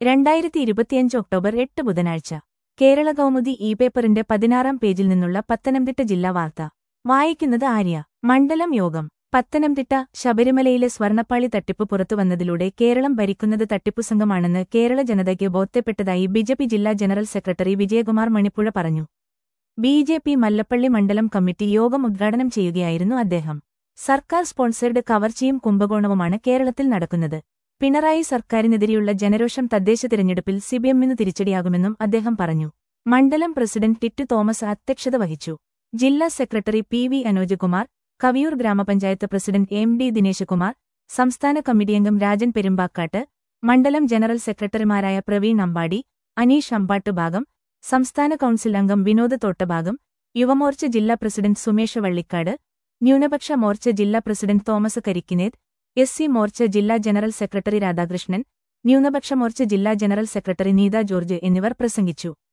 രണ്ടായിരത്തി ഇരുപത്തിയഞ്ച് ഒക്ടോബർ എട്ട് ബുധനാഴ്ച കേരള കൗമുദി ഇ പേപ്പറിന്റെ പതിനാറാം പേജിൽ നിന്നുള്ള പത്തനംതിട്ട ജില്ലാ വാർത്ത വായിക്കുന്നത് ആര്യ മണ്ഡലം യോഗം പത്തനംതിട്ട ശബരിമലയിലെ സ്വർണ്ണപ്പാളി തട്ടിപ്പ് പുറത്തുവന്നതിലൂടെ കേരളം ഭരിക്കുന്നത് തട്ടിപ്പു സംഘമാണെന്ന് കേരള ജനതയ്ക്ക് ബോധ്യപ്പെട്ടതായി ബിജെപി ജില്ലാ ജനറൽ സെക്രട്ടറി വിജയകുമാർ മണിപ്പുഴ പറഞ്ഞു ബി ജെ പി മല്ലപ്പള്ളി മണ്ഡലം കമ്മിറ്റി യോഗം ഉദ്ഘാടനം ചെയ്യുകയായിരുന്നു അദ്ദേഹം സർക്കാർ സ്പോൺസേഡ് കവർച്ചയും കുംഭകോണവുമാണ് കേരളത്തിൽ നടക്കുന്നത് പിണറായി സർക്കാരിനെതിരെയുള്ള ജനരോഷം തദ്ദേശ തിരഞ്ഞെടുപ്പിൽ സിപിഎമ്മിന് തിരിച്ചടിയാകുമെന്നും അദ്ദേഹം പറഞ്ഞു മണ്ഡലം പ്രസിഡന്റ് ടിറ്റു തോമസ് അധ്യക്ഷത വഹിച്ചു ജില്ലാ secretary P V Anojkumar Kaviyoor ഗ്രാമപഞ്ചായത്ത് പ്രസിഡന്റ് എം ഡി ദിനേശകുമാർ സംസ്ഥാന കമ്മിറ്റിയംഗം രാജൻ പെരുമ്പാക്കാട്ട് മണ്ഡലം ജനറൽ സെക്രട്ടറിമാരായ പ്രവീൺ അമ്പാടി അനീഷ് അമ്പാട്ട് ഭാഗം സംസ്ഥാന കൌൺസിൽ അംഗം വിനോദ് തോട്ടഭാഗം യുവമോർച്ച ജില്ലാ പ്രസിഡന്റ് സുമേഷ് വള്ളിക്കാട് ന്യൂനപക്ഷ മോർച്ച ജില്ലാ president Thomas Karikkineth S C Morcha ജില്ലാ ജനറൽ സെക്രട്ടറി രാധാകൃഷ്ണൻ ന്യൂനപക്ഷ മോർച്ച ജില്ലാ ജനറൽ സെക്രട്ടറി നീത ജോർജ് എന്നിവർ പ്രസംഗിച്ചു